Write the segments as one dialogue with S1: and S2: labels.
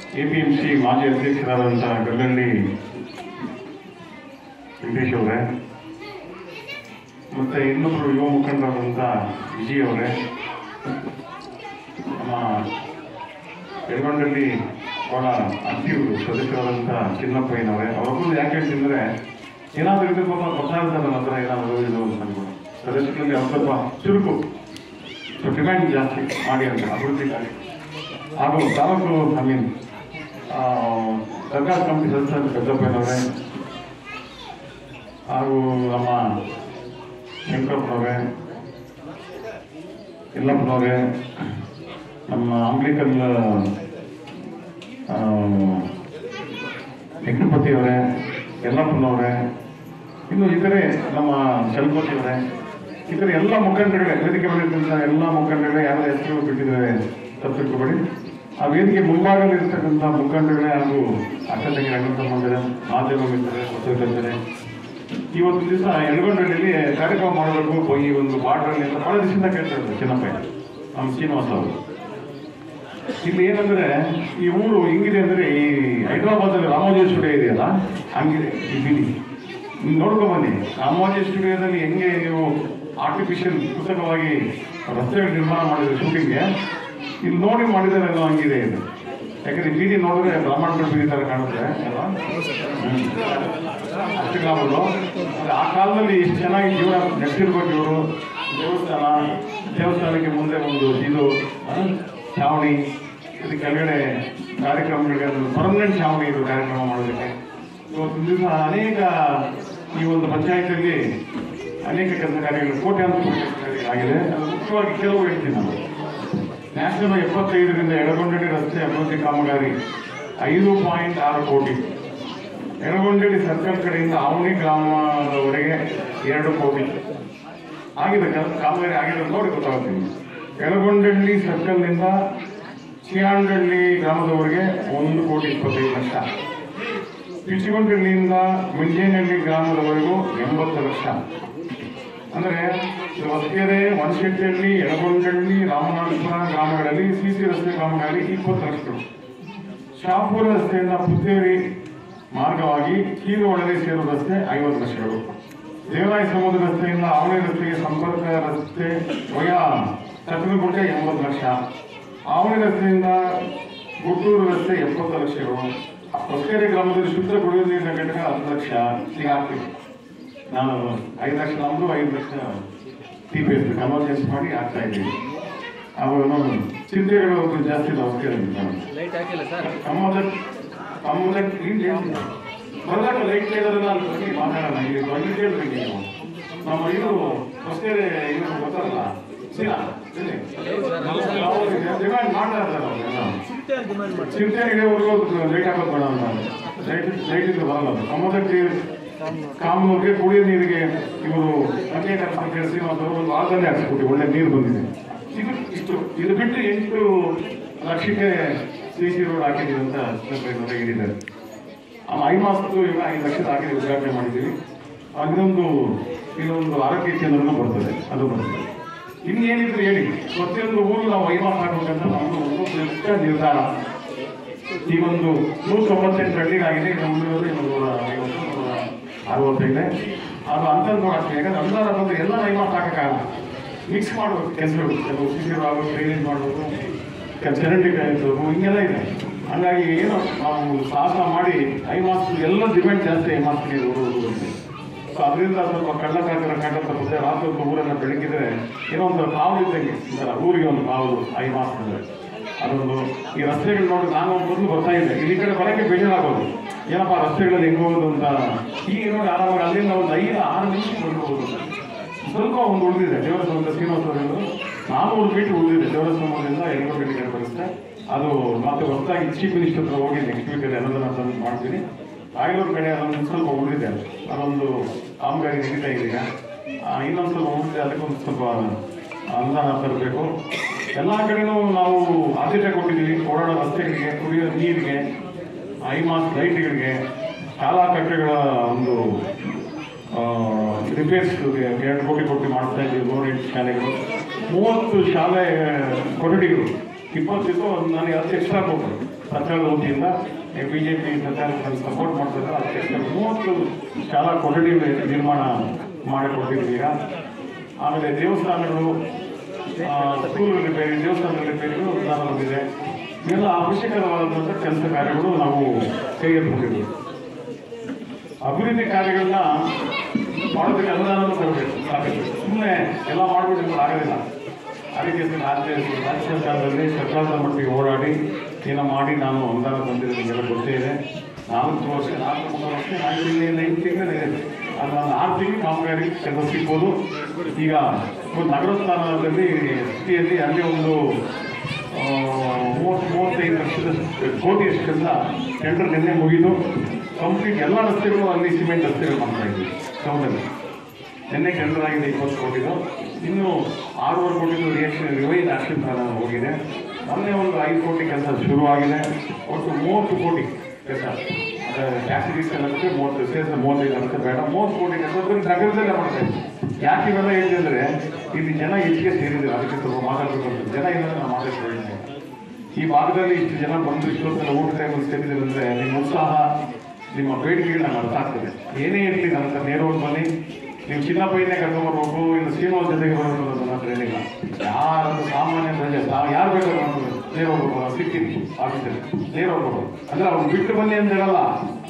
S1: A P M C ಮಾಜಿ ಅಧ್ಯಕ್ಷರಾದಂಥ ಗಲ್ಲಳ್ಳಿ ವೆಂಕಟೇಶ್ ಅವರೇ ಮತ್ತು ಇನ್ನೊಬ್ಬರು ಯುವ ಮುಖಂಡರಾದಂಥ ವಿಜಯ್ ಅವರೇ ನಮ್ಮ ಬೆಳಗೊಂಡಲ್ಲಿ ಅವರ ಅಂತಿಮರು ಸದಸ್ಯರಾದಂಥ ಚಿನ್ನಪ್ಪಯ್ಯನವರೇ ಅವರೊಬ್ಬರು ಯಾಕೆ ಹೇಳ್ತಿದ್ರೆ ಏನಾದರೂ ಇದು ಪಾಪ ಗೊತ್ತಾಗುತ್ತೆ ನನ್ನ ಹತ್ರ ಏನಾದರೂ ಇದು ಅಂತ ಅನ್ಕೊಂಡು ಸದಸ್ಯರಲ್ಲಿ ಅವ್ರು ಸ್ವಲ್ಪ ಚುರುಕು ಸ್ವಲ್ಪ ಡಿಮ್ಯಾಂಡ್ ಜಾಸ್ತಿ ಮಾಡಿ ಅಂತ ಅಭಿವೃದ್ಧಿಗಾಗಿ ಹಾಗೂ ತಾಲೂಕು ಐ ಮೀನ್ ಸರ್ಕಾರ ಕಮಿಟಿ ಸದಸ್ಯರಾದ ಪೆದ್ದಪ್ಪಯ್ಯನವರೇ ಹಾಗೂ ನಮ್ಮ ಶಂಕರಪ್ಪನವರೇ ಯಲ್ಲಪ್ಪನವರೇ ನಮ್ಮ ಅಂಬ್ಲಿಕಲ್ ಯಜ್ಞಪತಿಯವರೇ ಯಲ್ಲಪ್ಪನವರೇ ಇನ್ನು ಇತರೆ ನಮ್ಮ ಚಲಪತಿಯವರೇ ಇತರ ಎಲ್ಲ ಮುಖಂಡರುಗಳೇ ವೇದಿಕೆ ಬಂದಿರ್ತಕ್ಕಂಥ ಎಲ್ಲ ಮುಖಂಡರುಗಳೇ ಯಾರ ಹೆಸರು ಬಿಟ್ಟಿದ್ದಾರೆ ತಪ್ಪಿಟ್ಕೋಬೇಡಿ ಆ ವೇದಿಕೆ ಮುಂಭಾಗದಲ್ಲಿ ಇರ್ತಕ್ಕಂಥ ಮುಖಂಡರುಗಳೇ ಹಾಗೂ ಅಕ್ಕ ತಂಗಿ ಅಣ್ಣ ತಮ್ಮಂದಿರ ಮಾಧ್ಯಮ ಮಿತ್ರರೇ ಪತ್ರಕರ್ತರೇ ಇವತ್ತು ದಿವಸ ಎಡಗೊಂಡಳ್ಳಿಯಲ್ಲಿ ಕಾರ್ಯಕ್ರಮ ಮಾಡಬೇಕು ಈ ಒಂದು ಬಾರ್ಡ್ರಲ್ಲಿ ಅಂತ ಬಹಳ ದಿವಸದಿಂದ ಕೇಳ್ತಾ ಇದ್ದಾರೆ ಚಿನ್ನಪ್ಪ ನಮ್ಮ ಶ್ರೀನಿವಾಸ ಅವರು ಇಲ್ಲಿ ಏನಂದ್ರೆ ಈ ಊರು ಹೆಂಗಿದೆ ಅಂದ್ರೆ ಈ ಹೈದರಾಬಾದಲ್ಲಿ ರಾಮೋಜಿ ಸ್ಟುಡಿಯೋ ಇದೆಯಲ್ಲ ಹಂಗಿದೆ ಈ ಬೀದಿ ನೀವು ನೋಡ್ಕೊಂಡ್ ಬನ್ನಿ ರಾಮೋಜಿ ಸ್ಟುಡಿಯೋದಲ್ಲಿ ಹೆಂಗೆ ನೀವು ಆರ್ಟಿಫಿಷಿಯಲ್ ಕೃತಕವಾಗಿ ರಸ್ತೆಗಳು ನಿರ್ಮಾಣ ಮಾಡಿದ್ರೆ ಶೂಟಿಂಗ್ಗೆ ಇಲ್ಲಿ ನೋಡಿ ಮಾಡಿದರೆ ಏನೋ ಹಂಗಿದೆ ಇದು ಯಾಕಂದ್ರೆ ಈ ಬೀದಿ ನೋಡಿದ್ರೆ ಬ್ರಾಹ್ಮಣಗಳ ಬೀದಿ ತರ ಕಾಣುತ್ತೆ ಅಲ್ವಾ ಹ್ಮ್. ಅಷ್ಟು ಕಾಲದಲ್ಲೂ ಅಂದ್ರೆ ಆ ಕಾಲದಲ್ಲಿ ಎಷ್ಟು ಚೆನ್ನಾಗಿ ಜೀವನ ನಡೆಸಿರ್ಬೇಕು ಇವರು ದೇವಸ್ಥಾನ ದೇವಸ್ಥಾನಕ್ಕೆ ಮುಂದೆ ಒಂದು ಇದು ಆ, ಛಾವಣಿ ಇದು ಕೆಳಗಡೆ ಕಾರ್ಯಕ್ರಮಗಳಿಗೆ ಅದು ಪರ್ಮನೆಂಟ್ ಛಾವಣಿ ಇದು ಕಾರ್ಯಕ್ರಮ ಮಾಡೋದಕ್ಕೆ ಇವತ್ತು ದಿವಸ ಅನೇಕ ಈ ಒಂದು ಪಂಚಾಯತಿಯಲ್ಲಿ ಅನೇಕ ಕೆಲಸ ಕಾರ್ಯಗಳು ಕೋಟ್ಯಾಂತರ ಕೋಟಿ ಕಾರ್ಯಗಳು ಆಗಿದೆ ಅದು ಮುಖ್ಯವಾಗಿ ಕೆಲವು ಹೇಳ್ತೀನಿ ನಾನು ನ್ಯಾಷನಲ್ ಎಪ್ಪತ್ತೈದರಿಂದ ಎಡಗೊಂಡಳ್ಳಿ ರಸ್ತೆ ಅಭಿವೃದ್ಧಿ ಕಾಮಗಾರಿ ಐದು ಪಾಯಿಂಟ್ ಆರು ಕೋಟಿ ಎಡಗೊಂಡಳ್ಳಿ ಸರ್ಕಲ್ ಕಡೆಯಿಂದ ಆವಣಿ ಗ್ರಾಮದವರೆಗೆ ಎರಡು ಕೋಟಿ ಆಗಿದೆ ಕೆಲ- ಕಾಮಗಾರಿ ಆಗಿದೆ ನೋಡಿ ಗೊತ್ತಾಗುತ್ತೆ ನಿಮ್ಗೆ. ಎಡಗೊಂಡಳ್ಳಿ ಸರ್ಕಲ್ನಿಂದ ಚಿಯಾಂಡಳ್ಳಿ ಗ್ರಾಮದವರೆಗೆ ಒಂದು ಕೋಟಿ ಇಪ್ಪತ್ತೈದು ಲಕ್ಷ ಪಿಚಿಗೊಂಡಳ್ಳಿಯಿಂದ ಮುಂಜೇನಹಳ್ಳಿ ಗ್ರಾಮದವರೆಗೂ ಎಂಬತ್ತು ಲಕ್ಷ ಅಂದ್ರೆ ಇದು ಹೊಸಕೆರೆ ವನಶೆಟ್ಟಿಹಳ್ಳಿ ಎಡಗೊಂಡಳ್ಳಿ ರಾಮನಾಥಪುರ ಗ್ರಾಮಗಳಲ್ಲಿ ಸಿಸಿ ರಸ್ತೆ ಕಾಮಗಾರಿ ಇಪ್ಪತ್ತು ಲಕ್ಷಗಳು ಶಾಪುರ ರಸ್ತೆಯಿಂದ ಪುತ್ತೇರಿ ಮಾರ್ಗವಾಗಿ ಕೀರುವಳಗೆ ಸೇರುವ ರಸ್ತೆ ಐವತ್ತು ಲಕ್ಷಗಳು ದೇವರಾಯ ಸಮುದ್ರ ರಸ್ತೆಯಿಂದ ಆವಳಿ ರಸ್ತೆಗೆ ಸಂಪರ್ಕ ರಸ್ತೆ ವಯ ಚಕ್ರಗುಟ್ಟೆ ಎಂಬತ್ತು ಲಕ್ಷ ಆವಳಿ ರಸ್ತೆಯಿಂದ ಗುಟ್ಟೂರು ರಸ್ತೆ ಎಪ್ಪತ್ತು ಲಕ್ಷಗಳು ಹೊಸಕೆರೆ ಗ್ರಾಮದಲ್ಲಿ ಶುದ್ಧ ಕುಡಿಯುವ ನೀರಿನ ಘಟಕ ಹತ್ತು ಲಕ್ಷ ಈಗ ಆಗ್ತಿದೆ ನಾನು ಐದು ಲಕ್ಷ ನಮ್ಮದು ಐದು lakh T P S convergence ಮಾಡಿ ಆಗ್ತಾ ಇದ್ದೀವಿ ಅವಾಗ ಚಿಂತೆಗಳು ಒಂದು ಜಾಸ್ತಿ ಹೊಸಕೆರೆ
S2: ಲೈಟ್ ಹಾಕಿಲ್ಲ ಸರ್
S1: ಕಮ್ಮದ ಕಮ್ಮದ ಇಲ್ಲಿ ಬಂದಾಗ ಲೈಟ್ ಇರೋದನ್ನ ಅಲ್ಲಿ ಬಗ್ಗೆ ಮಾತಾಡೋಣ ಇಲ್ಲಿ ಬಂದು ಕೇಳ್ರಿ ನೀವು ನಮ್ಮ ಇದು ಹೊಸಕೆರೆ ಇದು ಗೊತ್ತಲ್ಲ ಸೀನಾ ಡಿಮ್ಯಾಂಡ್ ಮಾಡ್ತಾ ಇರ್ತಾರೆ ಅವ್ರೆಲ್ಲ. ಚಿಂತೆ ಇರೋವರೆಗೂ ಲೈಟ್ ಹಾಕೋದು ಬೇಡ ಅಂತ ಲೈಟ್ ಲೈಟ್ ಇದ್ರೆ ಬರಲ್ಲ ಅದು ಕಮ್ಮದಕ್ಕೆ ಕಾಮೂರಿಗೆ ಕುಡಿಯೋ ನೀರಿಗೆ ಇವರು ಅಂಗೆ ಕರ್ಕೊಂಡು ಕೇಳಿಸಿ ಮತ್ತು ಒಂದು ವಾರದಲ್ಲಿ ಹಾಕ್ಸ್ಬಿಟ್ಟು ಒಳ್ಳೆ ನೀರು ಬಂದಿದೆ ಇದು ಇಷ್ಟು ಇದು ಬಿಟ್ಟು ಎಂಟು ಲಕ್ಷಕ್ಕೆ ಸಿ ಸಿ ರೋಡ್ ಹಾಕಿದ್ದೀವಿ ಅಂತ ಚಿನ್ನಪ್ಪಯ್ಯನವರು ಹೇಳಿದ್ದಾರೆ ಆ ಐದು ಮಾಸದ್ದು ಈಗ ಐದು ಲಕ್ಷದ ಹಾಕಿ ಉದ್ಘಾಟನೆ ಮಾಡಿದ್ದೀವಿ ಅದೊಂದು ಇದೊಂದು ಆರೋಗ್ಯ ಕೇಂದ್ರನೂ ಬರ್ತದೆ ಅದು ಬರ್ತದೆ ಇನ್ನೇನಿದ್ರು ಹೇಳಿ ಪ್ರತಿಯೊಂದು ಊರು ನಾವು ಐದು ಮಾಸ ಹಾಕ್ಬೇಕಂತ ನಮ್ಮದು ಒಂದು ದೊಡ್ಡ ನಿರ್ಧಾರ ಈ ಒಂದು ನೂರ ತೊಂಬತ್ತೆಂಟು ಹಳ್ಳಿಗಾಗಿದೆ ಇನ್ನು ಮುಂದಿರೋದು ಇನ್ನು ನೂರ ಐವತ್ತು ನೂರ ಅರವತ್ತೈದೆ ಅದು ಅಂತಂದು ನೋಡಕ್ಕೆ ಯಾಕಂದ್ರೆ ಅನುದಾನ ಬಂದ್ರೆ ಎಲ್ಲ ಐಮಾಸ್ ಹಾಕಕ್ಕಾಗಲ್ಲ ಮಿಕ್ಸ್ ಮಾಡಬೇಕು ಕೆಲಸಗಳು ಕೆಲವು ಸಿಸಿರು ಆಗಬೇಕು ಡ್ರೈನೇಜ್ ಮಾಡಬೇಕು ಕೆಲ ಚರಂಡಿ ಕಾಯಿಸಬೇಕು ಹಿಂಗೆಲ್ಲ ಇದೆ ಹಂಗಾಗಿ ಏನು ನಾವು ಸಾಹಸ ಮಾಡಿ ಐಮಾಸ್ ಎಲ್ಲ ಡಿಮ್ಯಾಂಡ್ ಜಾಸ್ತಿ ಐಮಾಸ್ಗೆ ಹುಡುಗರಿಗೆ ಸೊ ಅದರಿಂದ ಸ್ವಲ್ಪ ಕಳ್ಳಕಾಕರ ಕಂಡ ತಪ್ಪುತ್ತೆ ರಾತ್ರಿ ಹೊತ್ತು ಊರೆಲ್ಲ ಬೆಳಗಿದ್ರೆ ಏನೋ ಒಂದು ಕಾವಲು ಇದ್ದಂಗೆ ಒಂಥರ ಊರಿಗೆ ಒಂದು ಕಾವಲು ಐಮಾಸ್ ಅಂದರೆ ಅದೊಂದು ಈ ರಸ್ತೆಗಳು ನೋಡಿ ನಾನು ಮೊದಲು ಬರ್ತಾ ಇದ್ದೆ ಇಲ್ಲಿ ಕಡೆ ಬರೋಕ್ಕೆ ಬೇಜಾರಾಗೋದು ಏನಪ್ಪ ರಸ್ತೆಗಳಲ್ಲಿ ಹೆಂಗ್ ಹೋಗೋದು ಅಂತ ಈಗ ನೋಡಿ ಆರಾಮಾಗಿ ಅಲ್ಲಿಂದ ಒಂದು ಐದು ಆರು ನಿಮಿಷ ಬರ್ಬೋದು ಸ್ವಲ್ಪ ಒಂದು ಉಳಿದಿದೆ ದೇವಸ್ಥಾನದ ಶ್ರೀನಿವಾಸದಿಂದ ನಾನೂರು ಫೀಟ್ ಉಳಿದಿದೆ ದೇವಸ್ಥಾನದಿಂದ ಎರಡು ಗಂಟೆಗೆ ಬರುತ್ತೆ ಅದು ಮತ್ತೆ ಹೊಸದಾಗಿ ಚೀಫ್ ಮಿನಿಸ್ಟರ್ ಹತ್ರ ಹೋಗಿ ನೆಕ್ಸ್ಟ್ ವೀಕಲ್ಲಿ ಅನುದಾನ ತಂದು ಮಾಡ್ತೀನಿ ರಾಯಲೂರು ಕಡೆ ಅದೊಂದು ಸ್ವಲ್ಪ ಉಳಿದಿದೆ ಅದು. ಅದೊಂದು ಕಾಮಗಾರಿ ನಡೀತಾ ಇದೆ ಈಗ ಆ, ಇನ್ನೊಂದು ಸ್ವಲ್ಪ ಉಳಿದಿದೆ ಅದಕ್ಕೊಂದು ಸ್ವಲ್ಪ ಅನುದಾನ ತರಬೇಕು ಎಲ್ಲ ಕಡೆನೂ ನಾವು ಆದ್ಯತೆ ಕೊಟ್ಟಿದ್ದೀವಿ ಓಡಾಡೋ ರಸ್ತೆಗಳಿಗೆ ಕುಡಿಯೋ ನೀರಿಗೆ ಐಮಾಸ್ ಲೈಟ್ಗಳಿಗೆ ಶಾಲಾ ಕಟ್ಟೆಗಳ ಒಂದು ರಿಪೇರ್ಸ್ ಎರಡು ಕೋಟಿ ಕೊಟ್ಟು ಮಾಡ್ತಾ ಇದ್ದೀವಿ ನೂರೆಂಟು ಶಾಲೆಗಳು ಮೂವತ್ತು ಶಾಲೆ ಕೊಠಡಿಗಳು ಇಪ್ಪತ್ತಿತ್ತು ಒಂದು ನನಗೆ ಹತ್ತು ಎಕ್ಸ್ಟ್ರಾ ಕೊಟ್ಟರು ಸರ್ಕಾರದ ವತಿಯಿಂದ ಬಿ ಜೆ ಪಿ ಸರ್ಕಾರ ಸಪೋರ್ಟ್ ಮಾಡ್ತಿದ್ದಾರೆ ಹತ್ತು ಎಕ್ಸ್ಟ್ರಾ ಮೂವತ್ತು ಶಾಲಾ ಕೊಠಡಿ ನಿರ್ಮಾಣ ಮಾಡಿಕೊಡ್ತಿದ್ವಿ ಈಗ ಆಮೇಲೆ ದೇವಸ್ಥಾನಗಳು ಆ, ಸ್ಕೂಲ್ ರಿಪೇರಿ ದೇವಸ್ಥಾನದ ರಿಪೇರಿಗೂ ಅನುದಾನ ಬಂದಿದೆ ಇವೆಲ್ಲ ಅವಶ್ಯಕವಾದಂಥ ಕೆಲಸ ಕಾರ್ಯಗಳು ನಾವು ಕೈಗೆತ್ತಿಕೊಂಡಿದ್ದೀವಿ ಅಭಿವೃದ್ಧಿ ಕಾರ್ಯಗಳನ್ನ ಮಾಡೋದಕ್ಕೆ ಅನುದಾನ ಕೊಡಬೇಕು ಸಾಕಷ್ಟು ಸುಮ್ಮನೆ ಎಲ್ಲ ಮಾಡ್ಬಿಟ್ಟು ಆಗೋದಿಲ್ಲ ಅದಕ್ಕೆ ರಾಜ್ಯ ರಾಜ್ಯ ಸರ್ಕಾರದಲ್ಲಿ ಸರ್ಕಾರದ ಮಟ್ಟಿಗೆ ಓಡಾಡಿ ಏನೋ ಮಾಡಿ ನಾನು ಅನುದಾನ ತಂದಿರೋದು ನಿಮಗೆಲ್ಲ ಗೊತ್ತೇ ಇದೆ ನಾಲ್ಕು ವರ್ಷ ನಾಲ್ಕು ಮೂರು ವರ್ಷ ನಾಲ್ಕು ತಿಂಗಳಿಂದ ಐದು ತಿಂಗಳಿದೆ ಅದು ನಾನು ಆರು ತಿಂಗಳು ಕಾಮಗಾರಿ ಕೆಲಸ ಸಿಗ್ಬೋದು ಈಗ ಒಂದು ನಗರ ಸ್ಥಾನದಲ್ಲಿ ಸಿಟಿಯಲ್ಲಿ ಅಲ್ಲಿ ಒಂದು ಆ, ಮೂವತ್ತು ಮೂವತ್ತೈದು ಲಕ್ಷದ ಕೋಟಿಯಷ್ಟು ಕೆಲಸ ಟೆಂಡರ್ ನಿನ್ನೆ ಮುಗಿದು ಕಂಪ್ಲೀಟ್ ಎಲ್ಲ ರಸ್ತೆಗಳು ಅಲ್ಲಿ ಸಿಮೆಂಟ್ ರಸ್ತೆಗಳು ಮಾಡ್ತಾ ಇದ್ವಿ ಟೌನಲ್ಲಿ ನಿನ್ನೆ ಟೆಂಡರ್ ಆಗಿದೆ ಇಪ್ಪತ್ತು ಕೋಟಿದು ಇನ್ನು ಆರೂವರೆ ಕೋಟಿದು ರಿಯಾಕ್ಷನ್ ರಿವೈಸ್ ಆಕ್ಷನ್ ಪ್ಲಾನ್ ಹೋಗಿದೆ ಮೊನ್ನೆ ಒಂದು ಐದು ಕೋಟಿ ಕೆಲಸ ಶುರುವಾಗಿದೆ ಒಟ್ಟು ಮೂವತ್ತು ಕೋಟಿ ಕೆಲಸ ಟ್ಯಾಕ್ಸಿ ಗೀಸ್ ಎಲ್ಲ ಬಿಟ್ಟು ಮೂವತ್ತು ಸೇರಿಸ ಮೂವತ್ತೈದು ಲಕ್ಷ ಬೇಡ ಮೂವತ್ತು ಕೋಟಿ ಕೆಲಸ ಬರೀ ನಗರದಲ್ಲೇ ಮಾಡ್ತಾ ಇದ್ವಿ ಯಾಕೆ ಇವೆಲ್ಲ ಹೇಳಿದ್ರೆ ಇಲ್ಲಿ ಜನ ಹೆಚ್ಚಿಗೆ ಸೇರಿದ್ರು ಅದಕ್ಕೆ ಸ್ವಲ್ಪ ಮಾತಾಡಬೇಕು ಅಂತ ಜನ ಇಲ್ಲ ನಾನು ಮಾತಾಡ್ತಾ ಈ ಭಾಗದಲ್ಲಿ ಇಷ್ಟು ಜನ ಬಂದು ಇಷ್ಟೊತ್ತೆಲ್ಲ ಊಟ ಟೈಮಲ್ಲಿ ಸೇರಿದ್ರು ಅಂದ್ರೆ ನಿಮ್ಮ ಉತ್ಸಾಹ ನಿಮ್ಮ ಬೇಡಿಕೆಗಳು ನಂಗೆ ಅರ್ಥ ಆಗ್ತದೆ ಏನೇ ಇರಲಿ ನನ್ನ ಹತ್ರ ನೇರವಾಗಿ ಬನ್ನಿ ನೀವು ಚಿನ್ನಪ್ಪಯ್ಯನೇ ಕರ್ಕೊಂಡ್ಬರ್ಬೇಕು ಇನ್ನು ಶ್ರೀನಿವಾಸ ಜೊತೆಗೆ ಬರಬೇಕು ಅನ್ನೋದು ನನ್ನ ಹತ್ರ ಏನಿಲ್ಲ ಯಾರಂತ ಸಾಮಾನ್ಯ ಪ್ರಜೆ ತಾವು ಯಾರು ಬೇಕಾದ್ರೂ ಮಾಡ್ಬೋದು ನೇರ ಹೋಗ್ಬೇಕು ನಾನು ಸಿಗ್ತೀನಿ ಆಫೀಸಲ್ಲಿ ನೇರ ಹೋಗ್ಬೇಕು ಅಂದ್ರೆ ಅವ್ರು ಬಿಟ್ಟು ಬನ್ನಿ ಅಂತ ಹೇಳಲ್ಲ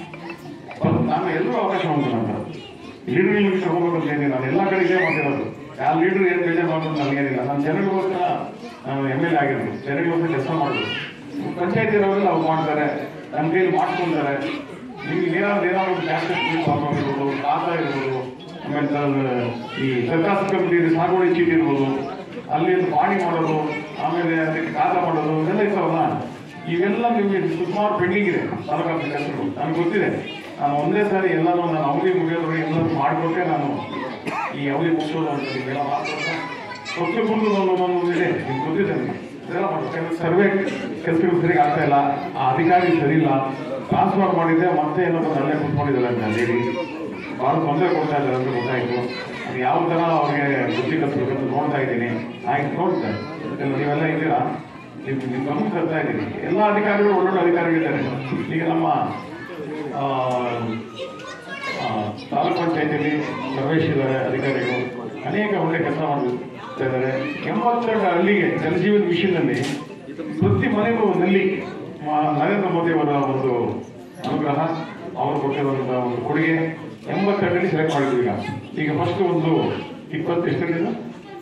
S1: ಬಂದು ನಾನು ಎಲ್ಲರೂ ಅವಕಾಶ ಉಂಟು ನನ್ನ ಲೀಡರ್ಗಳಿಗೆ ಹೋಗ್ಬೇಕು ಅಂತ ಏನಿಲ್ಲ ನಾನು ಎಲ್ಲ ಕಡೆಗೆ ಮಾತಾಡೋದು ಯಾವ ಲೀಡರ್ ಏನು ಬೇಜಾರು ಮಾಡೋದು ನನಗೇನಿಲ್ಲ ನಾನು ಜನರಿಗೋಸ್ಕರ ನಾನು ಎಮ್ ಎಲ್ ಎ ಆಗಿರೋದು ಜನರಿಗೋಸ್ಕರ ಕೆಲಸ ಮಾಡೋದು ಪಂಚಾಯತಿಯವರೆಲ್ಲ ಅವ್ರು ಮಾಡ್ತಾರೆ ನಮ್ಮ ಕೈಲಿ ಮಾಡ್ಕೊಳ್ತಾರೆ ನಿಮ್ಗೆ ಏನಾದ್ರು ಏನಾದ್ರು ಟ್ಯಾಕ್ಸ್ ಇರ್ಬೋದು ಖಾತಾ ಇರ್ಬೋದು ಆಮೇಲೆ ನಾನು ಈ ಸರ್ಕಾಸ ಕಮಿಟಿ ಸಾಗುವಳಿ ಚೀಟಿ ಇರ್ಬೋದು ಅಲ್ಲಿ ಒಂದು ಪಾಣಿ ಮಾಡೋದು ಆಮೇಲೆ ಅದಕ್ಕೆ ಖಾತಾ ಮಾಡೋದು ಇದೆಲ್ಲ ಇರ್ತಾವಲ್ಲ ಇವೆಲ್ಲ ನಿಮಗೆ ಸುಮಾರು ಪೆಂಡಿಂಗ್ ಇದೆ ತಾಲೂಕು ಕೆಲಸಗಳು ನನಗೆ ಗೊತ್ತಿದೆ ನಾನು ಒಂದೇ ಸಾರಿ ಎಲ್ಲನೂ ನಾನು ಅವಧಿ ಮುಗಿಯೋದ್ರೊಳಗೆ ಎಲ್ಲರೂ ಮಾಡಿಕೊಟ್ಟೆ ನಾನು ಈ ಅವಧಿ ಮುಗಿಸೋದು ಅಂತ ಇದೆಲ್ಲ ಮಾಡ್ಕೊಡ್ತಾ ಪ್ರತಿಯೊಬ್ಬರದ್ದು ಒಂದು ಒಂದು ಇದೆ ನಿಮ್ಗೆ ಗೊತ್ತಿದೆ ನನಗೆ ಇದೆಲ್ಲ ಮಾಡ್ಬೇಕು ಸರ್ವೆ ಕೆಲಸಗಳು ಸರಿಯಾಗಿ ಆಗ್ತಾ ಇಲ್ಲ ಆ ಅಧಿಕಾರಿ ಸರಿ ಇಲ್ಲ ಟ್ರಾನ್ಸ್ಫರ್ ಮಾಡಿದ್ದೆ ಮತ್ತೆ ಏನೋ ಬಂದು ಅಲ್ಲೇ ಕುತ್ಕೊಂಡಿದ್ದಾರೆ ಅಂತ ಹೇಳಿ ಭಾಳ ತೊಂದರೆ ಕೊಡ್ತಾ ಇದ್ದಾರೆ ಅಂತ ಗೊತ್ತಾಯಿತು ಅದು ಯಾವ ಥರ ಅವ್ರಿಗೆ ಬುದ್ಧಿ ಕಲಿಸ್ಬೇಕು ಅಂತ ನೋಡ್ತಾ ಇದ್ದೀನಿ ಆಯ್ತು ನೋಡ್ತಾರೆ ಎಲ್ಲ ನೀವೆಲ್ಲ ಇದ್ದೀರಾ ನಿಮ್ ನಿಮ್ಮ ಗಮನ ತರ್ತಾ ಇದ್ದೀನಿ ಎಲ್ಲ ಅಧಿಕಾರಿಗಳು ಒಳ್ಳೊಳ್ಳೆ ಅಧಿಕಾರಿಗಳಿದ್ದಾರೆ ಈಗ ನಮ್ಮ ಆ, ಆ, ತಾಲೂಕ್ ಪಂಚಾಯತಿಯಲ್ಲಿ ಪ್ರವೇಶ ಇದ್ದಾರೆ ಅಧಿಕಾರಿಗಳು ಅನೇಕ ಒಳ್ಳೆ ಕೆಲಸ ಮಾಡ್ತಾ ಇದ್ದಾರೆ ಎಂಬತ್ತೆರಡು ಹಳ್ಳಿಗೆ ಜಲಜೀವನ ಮಿಷನ್ನಲ್ಲಿ ಪ್ರತಿ ಮನೆಗೂ ಒಂದು ನಲ್ಲಿ ಮ- ನರೇಂದ್ರ ಮೋದಿ ಅವರ ಒಂದು ಅನುಗ್ರಹ ಅವರು ಕೊಟ್ಟಿರುವಂತಹ ಒಂದು ಕೊಡುಗೆ ಎಂಬತ್ತೆರಡರಲ್ಲಿ ಸೆಲೆಕ್ಟ್ ಮಾಡಿದ್ವಿ ಈಗ ಈಗ ಫಸ್ಟ್ ಒಂದು ಇಪ್ಪತ್ತು ಎಷ್ಟರಿಂದ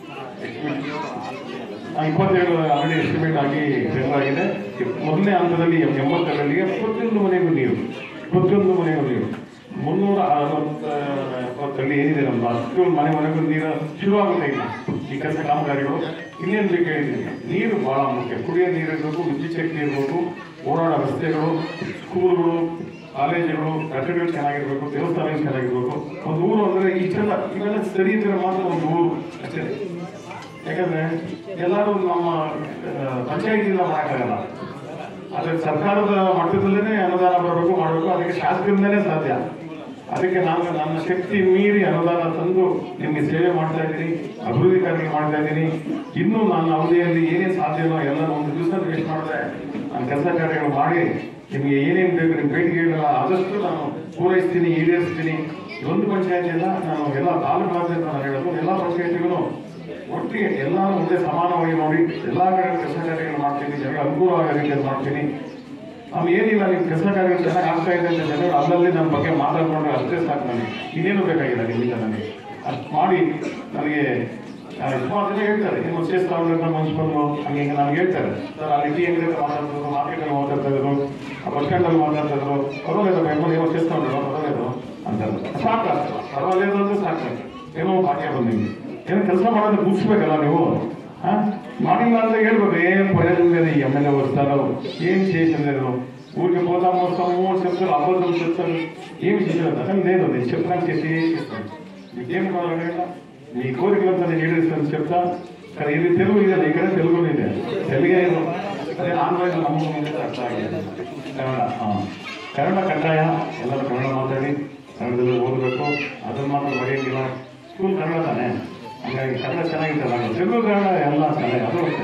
S1: ಆ, ಇಪ್ಪತ್ತೇಳು ಆಲ್ರೆಡಿ ಎಸ್ಟಿಮೇಟ್ ಆಗಿ ಟೆಂಡರ್ ಆಗಿದೆ ಮೊದಲನೇ ಹಂತದಲ್ಲಿ ಎಂಬತ್ತೆರಡರಿಗೆ ಪ್ರತಿಯೊಂದು ಮನೆಗೂ ನೀರು ಪ್ರತಿಯೊಂದು ಮನೆಗೂ ನೀರು ಮುನ್ನೂರ ಅರವತ್ತ ಎಪ್ಪತ್ತರಲ್ಲಿ ಏನಿದೆ ನಮ್ಮ ಅಷ್ಟು ಮನೆ ಮನೆಗೂ ನೀರು ಶುರುವಾಗುತ್ತೆ ಇಲ್ಲ ಈ ಕೆಲಸ ಕಾಮಗಾರಿಗಳು ಇನ್ನೇನು ಬೇಕು ಹೇಳಿದ್ದೀನಿ ನೀರು ಬಹಳ ಮುಖ್ಯ ಕುಡಿಯೋ ನೀರು ಇರಬೇಕು ವಿದ್ಯುತ್ ಶಕ್ತಿ ಇರಬೇಕು ಓಡಾಡೋ ರಸ್ತೆಗಳು ಸ್ಕೂಲ್ಗಳು ಕಾಲೇಜುಗಳು ಕಟ್ಟಡಗಳು ಚೆನ್ನಾಗಿರ್ಬೇಕು ದೇವಸ್ಥಾನಗಳು ಚೆನ್ನಾಗಿರ್ಬೇಕು ಒಂದು ಊರು ಅಂದ್ರೆ ಇಷ್ಟೆಲ್ಲ ಇವೆಲ್ಲ ಸರಿ ಇದ್ರೆ ಮಾತ್ರ ಒಂದು ಊರು ಅಷ್ಟೇ ಯಾಕಂದ್ರೆ ಎಲ್ಲರೂ ನಮ್ಮ ಪಂಚಾಯತಿಯಿಂದ ಮಾಡೋಕ್ಕಾಗಲ್ಲ ಅದ್ರ ಸರ್ಕಾರದ ಮಟ್ಟದಲ್ಲೇ ಅನುದಾನ ಬರಬೇಕು ಮಾಡಬೇಕು ಅದಕ್ಕೆ ಶಾಸಕರಿಂದನೇ ಸಾಧ್ಯ ಅದಕ್ಕೆ ನಾನು ನನ್ನ ಶಕ್ತಿ ಮೀರಿ ಅನುದಾನ ತಂದು ನಿಮಗೆ ಸೇವೆ ಮಾಡ್ತಾ ಇದ್ದೀನಿ ಅಭಿವೃದ್ಧಿ ಕಾರ್ಯಗಳು ಮಾಡ್ತಾ ಇದ್ದೀನಿ ಇನ್ನೂ ನನ್ನ ಅವಧಿಯಲ್ಲಿ ಏನೇನು ಸಾಧ್ಯವೋ ಎಲ್ಲ ಒಂದು ದಿವಸ ವೇಸ್ಟ್ ಮಾಡಿದ್ರೆ ನಾನು ಕೆಲಸ ಕಾರ್ಯಗಳು ಮಾಡಿ ನಿಮಗೆ ಏನೇನು ಬೇಕು ನಿಮ್ಮ ಬೇಡಿಕೆಗಳನ್ನ ಆದಷ್ಟು ನಾನು ಪೂರೈಸ್ತೀನಿ ಈಡೇರಿಸ್ತೀನಿ ಒಂದು ಪಂಚಾಯತಿ ಅಲ್ಲ ನಾನು ಎಲ್ಲ ತಾಲೂಕಾದ್ಯಂತ ನಾನು ಹೇಳೋದು ಎಲ್ಲ ಪಂಚಾಯತಿಗಳು ಒಟ್ಟಿಗೆ ಎಲ್ಲರೂ ಒಂದೇ ಸಮಾನವಾಗಿ ನೋಡಿ ಎಲ್ಲಾ ಕಡೆ ಕೆಲಸ ಕಾರ್ಯಗಳು ಮಾಡ್ತೀನಿ ಜನರಿಗೆ ಅನುಕೂಲ ಆಗೋ ರೀತಿಯಲ್ಲಿ ಮಾಡ್ತೀನಿ ನಮ್ಗೆ ಏನಿಲ್ಲ ನೀವು ಕೆಲಸ ಕಾರ್ಯಗಳು ಚೆನ್ನಾಗಿ ಆಗ್ತಾ ಇದೆ ಅಂತ ಜನರು ಅಲ್ಲಲ್ಲಿ ನನ್ನ ಬಗ್ಗೆ ಮಾತಾಡ್ಕೊಂಡ್ರೆ ಅಷ್ಟೇ ಸಾಕು ನನಗೆ ಇನ್ನೇನು ಬೇಕಾಗಿಲ್ಲ ನಿಮ್ಮಿಂದ ನನಗೆ ಅಷ್ಟು ಮಾಡಿ ನನಗೆ ಆ, ಸುಮಾರು ಜನ ಹೇಳ್ತಾರೆ ನಿಮ್ಮ ಚೇಸ್ತಾ ಅವ್ರನ್ನ ಮುನ್ಸಿಪಲ್ಲು ಹಂಗೆ ಹಿಂಗೆ ನನಗೆ ಹೇಳ್ತಾರೆ ಸರ್ ಅಲ್ಲಿ ಟಿ ಅಂಗಡಿ ಹತ್ರ ಮಾತಾಡ್ತಿದ್ರು ಮಾರ್ಕೆಟಲ್ಲಿ ಮಾತಾಡ್ತಾ ಇದ್ರು ಬಸ್ ಸ್ಟ್ಯಾಂಡಲ್ಲಿ ಮಾತಾಡ್ತಾ ಇದ್ರು ಪರವಾಗಿಲ್ಲ ಬೆಂಬಲ ಏನೋ ಚೇಸ್ತಾ ಉಂಟು ಪರವಾಗಿಲ್ಲ ಅಂತಾರೆ ಸಾಕು ಪರವಾಗಿಲ್ಲ ಅಂದ್ರೆ ಸಾಕು ಏನೋ ಭಾಗ್ಯ ಬಂದಿದೆ ಏನು ಕೆಲಸ ಮಾಡೋದು ಮುಗಿಸ್ಬೇಕಲ್ಲ ನೀವು ಹಾ ಮಾಡಿಲ್ಲ ಅಂತ ಹೇಳ್ಬೇಕು ఏం ప్రయోజనం లేదు ఈ ఎమ్మెల్యే వస్తారు ఏం చేసలేదు ఊరికి పోతాం వస్తాం మూడు చెప్తారు అబద్ధం చెప్తారు ఏమి చేయలేదు అసలు లేదు నేను చెప్పడానికి చేసి చేస్తాను మీకేం కావాలంటే మీ కోరికలంతా నేను ఈడేస్తాను చెప్తా కానీ ఇది తెలుగు ಇದೆ ಈ ಕಡೆ ತೆಲುಗು ಇದೆ ತೆಲುಗೇ ಇದು ಅದೇ ಆಂಧ್ರ ನಮ್ಮದು ಮುಂದೆ ಅರ್ಥ ಆಗಿದೆ ಕನ್ನಡ ಹಾಂ ಕನ್ನಡ ಕಡ್ಡಾಯ ಎಲ್ಲರೂ ಕನ್ನಡ ಮಾತಾಡಿ ಕನ್ನಡದಲ್ಲಿ ಓದಬೇಕು ಅದನ್ನು ಮಾತ್ರ ಬರೆಯೋಂಗಿಲ್ಲ ಸ್ಕೂಲ್ ಕನ್ನಡ ತಾನೇ ಹಂಗಾಗಿ ಕನ್ನಡ ಚೆನ್ನಾಗಿತ್ತಲ್ಲ ತೆಲುಗು ಕನ್ನಡ ಎಲ್ಲ ಚೆನ್ನಾಗಿ ಅದು ಅಷ್ಟೇ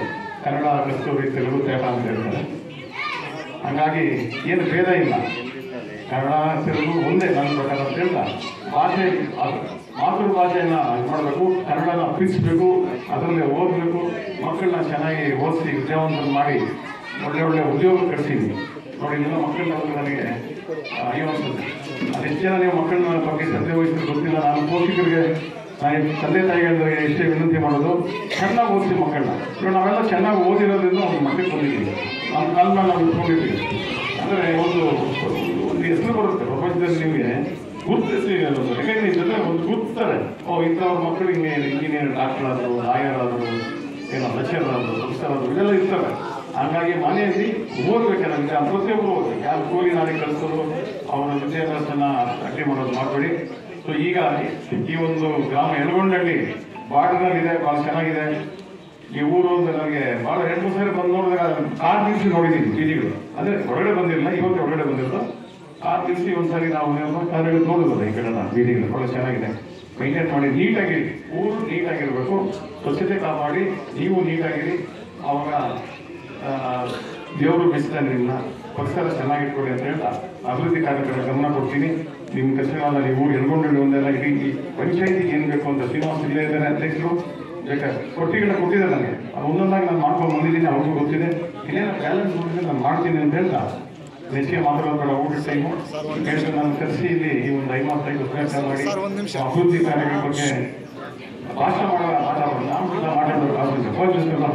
S1: ಕನ್ನಡ ಕಸ್ತೂರಿ ತೆಲುಗು ತೇಟ ಅಂತ ಹೇಳ್ತಾರೆ ಹಂಗಾಗಿ ಏನು ಭೇದ ಇಲ್ಲ ಕನ್ನಡ ತೆಲುಗು ಒಂದೇ ನನ್ನ ಪ್ರಕಾರ ಅಂತ ಹೇಳ್ದ ಭಾಷೆ ಅದು ಮಾತೃ ಭಾಷೆಯನ್ನ ಇದು ಮಾಡಬೇಕು ಕನ್ನಡನ ಅಪ್ಪಿಸಬೇಕು ಅದರಲ್ಲಿ ಓದಬೇಕು ಮಕ್ಕಳನ್ನ ಚೆನ್ನಾಗಿ ಓದಿಸಿ ವಿದ್ಯಾವಂತರು ಮಾಡಿ ಒಳ್ಳೆ ಒಳ್ಳೆ ಉದ್ಯೋಗ ಕಟ್ತೀನಿ ನೋಡಿ ನಿಮ್ಮ ಮಕ್ಕಳನ್ನ ಬಂದು ನನಗೆ ಆ, ಅಯ್ಯೋ ಅನ್ಸುತ್ತೆ ಅದೆಷ್ಟು ಜನ ನೀವು ಮಕ್ಕಳನ್ನ ಬಗ್ಗೆ ಶ್ರದ್ಧೆ ವಹಿಸಿದ್ರೆ ಗೊತ್ತಿಲ್ಲ ನಾನು ಪೋಷಕರಿಗೆ ನಾನು ತಂದೆ ತಾಯಿಗಳಿಗೆ ಎಷ್ಟೇ ವಿನಂತಿ ಮಾಡೋದು ಚೆನ್ನಾಗಿ ಓದಿಸಿ ಮಕ್ಕಳನ್ನ ಇವಾಗ ನಾವೆಲ್ಲ ಚೆನ್ನಾಗಿ ಓದಿರೋದ್ರಿಂದ ಒಂದು ಮಟ್ಟಿಗೆ ಬಂದಿದ್ದೀವಿ ನಮ್ಮ ಕಾಲ ಮೇಲೆ ನಾವು ಇಟ್ಕೊಂಡಿದ್ದೀವಿ ಅಂದರೆ ಒಂದು ಒಂದು ಹೆಸರು ಬರುತ್ತೆ ಪ್ರಪಂಚದಲ್ಲಿ ನಿಮಗೆ ಗುರುತಿಸಿ ಯಾಕಂದ್ರೆ ನಿಮ್ಮ ಜೊತೆ ಒಂದು ಗುರುತಾರೆ ಓ ಇಂಥವ್ರ ಮಕ್ಕಳು ಹಿಂಗೆ ಇಂಜಿನಿಯರ್ ಡಾಕ್ಟರ್ ಆದರು ಲಾಯರ್ ಆದರು ಏನೋ ಲೆಕ್ಚರ್ ಆದರು ಪ್ರೊಫೆಸರ್ ಆದರು ಇದೆಲ್ಲ ಇರ್ತಾರೆ ಹಂಗಾಗಿ ಮನೆಯಲ್ಲಿ ಓದ್ಬೇಕಾದ್ರೆ ಪ್ರತಿಯೊಬ್ಬರು ಓದ್ಬೇಕು ಯಾರು ಕೂಲಿ ನಾಳೆ ಕಳಿಸೋದು ಅವರ ವಿದ್ಯಾಭ್ಯಾಸನ ಅಡ್ಡಿ ಮಾಡೋದು ಮಾಡಬೇಡಿ ಸೊ ಈಗ ಈ ಒಂದು ಗ್ರಾಮ ಯಲಗೊಂಡಳ್ಳಿ ಬಾರ್ಡರ್ನಲ್ಲಿದೆ ಭಾಳ ಚೆನ್ನಾಗಿದೆ ಈ ಊರು ಅಂದ್ರೆ ನನಗೆ ಭಾಳ ಎರಡು ಮೂರು ಸಾರಿ ಬಂದು ನೋಡಿದಾಗ ಕಾರ್ ನಿಲ್ಸಿ ನೋಡಿದ್ದೀನಿ ಬೀದಿಗಳು ಅಂದ್ರೆ ಹೊರಗಡೆ ಬಂದಿರಲಿಲ್ಲ ಇವತ್ತು ಹೊರಗಡೆ ಬಂದಿರೋದು ಕಾರ್ ನಿಲ್ಸಿ ಒಂದ್ಸರಿ ನಾವು ಕಾರ್ ನೋಡಿರೋದು ಈ ಕಡೆ ಬೀದಿಗಳು ಭಾಳ ಚೆನ್ನಾಗಿದೆ ಮೈಂಟೈನ್ ಮಾಡಿ ನೀಟಾಗಿ ಊರು ನೀಟಾಗಿರ್ಬೇಕು ಸ್ವಚ್ಛತೆ ಕಾಪಾಡಿ ನೀವು ನೀಟಾಗಿರಿ ಅವಾಗ ಆ, ದೇವರು ಬಿಸ್ತಾನೆ ನಿಮ್ಮನ್ನ ಪರಿಸರ ಚೆನ್ನಾಗಿಟ್ಕೊಳ್ಳಿ ಅಂತ ಹೇಳ್ತಾ ಅಭಿವೃದ್ಧಿ ಕಾರ್ಯಕ್ರಮ ಗಮನ ಕೊಡ್ತೀನಿ ನಿಮ್ಮ ಕಚೇರಿಯಲ್ಲ ನೀವು ಊರು ಎಲ್ಗೊಂಡು ಒಂದೆಲ್ಲ ಇಡೀ ಈ ಪಂಚಾಯತಿಗೆ ಏನು ಬೇಕು ಅಂತ ಶ್ರೀನಿವಾಸ ಇಲ್ಲೇ ಇದ್ದಾರೆ ಅಧ್ಯಕ್ಷರು ಬೇಕಾದ್ರೆ ಕೊಟ್ಟಿಗೆಲ್ಲ ಕೊಟ್ಟಿದ್ದಾರೆ ನನಗೆ ಅದು ಒಂದೊಂದಾಗಿ ನಾನು ಮಾಡ್ಕೊಂಡು ಬಂದಿದ್ದೀನಿ ಅವ್ರಿಗೂ ಗೊತ್ತಿದೆ ಇನ್ನೇನೋ ಬ್ಯಾಲೆನ್ಸ್ ಮಾಡಿದ್ರೆ ನಾನು ಮಾಡ್ತೀನಿ ಅಂತ ಹೇಳ್ತಾ ಹೆಚ್ಚಿಗೆ ಮಾತಾಡೋದು ಬೇಡ ಊಟ ಟೈಮು ಹೇಳ್ತು ನಾನು ಕರೆಸಿ ಇಲ್ಲಿ ಈ ಒಂದು ಐವತ್ತೈದು ಪ್ರಯತ್ನ ಮಾಡಿ ಅಭಿವೃದ್ಧಿ ಕಾರ್ಯಗಳ ಬಗ್ಗೆ ಭಾಷಣ ಮಾಡೋ ಮಾತಾಡೋದು ನಾವು ಕೂಡ ಮಾತಾಡೋದು ಆಗುತ್ತೆ ಹೋಗ್ಲಿಲ್ಲ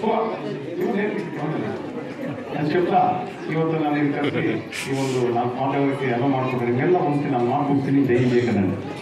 S1: ನಾನು చెప్తా ಇವತ್ತು ನಾನು ಇಲ್ಲಿ ಕರೆಸಿ ಈ ಒಂದು ನಾನು ಮಾತಾಡೋದಕ್ಕೆ ಎಲ್ಲ ಮಾಡ್ಕೊಂಡು ನಿಮ್ಗೆಲ್ಲ ಒಂದ್ಸತಿ ನಾನು ಮಾಡ್ಕೊಡ್ತೀನಿ ಜೈ ವಿವೇಕಾನಂದ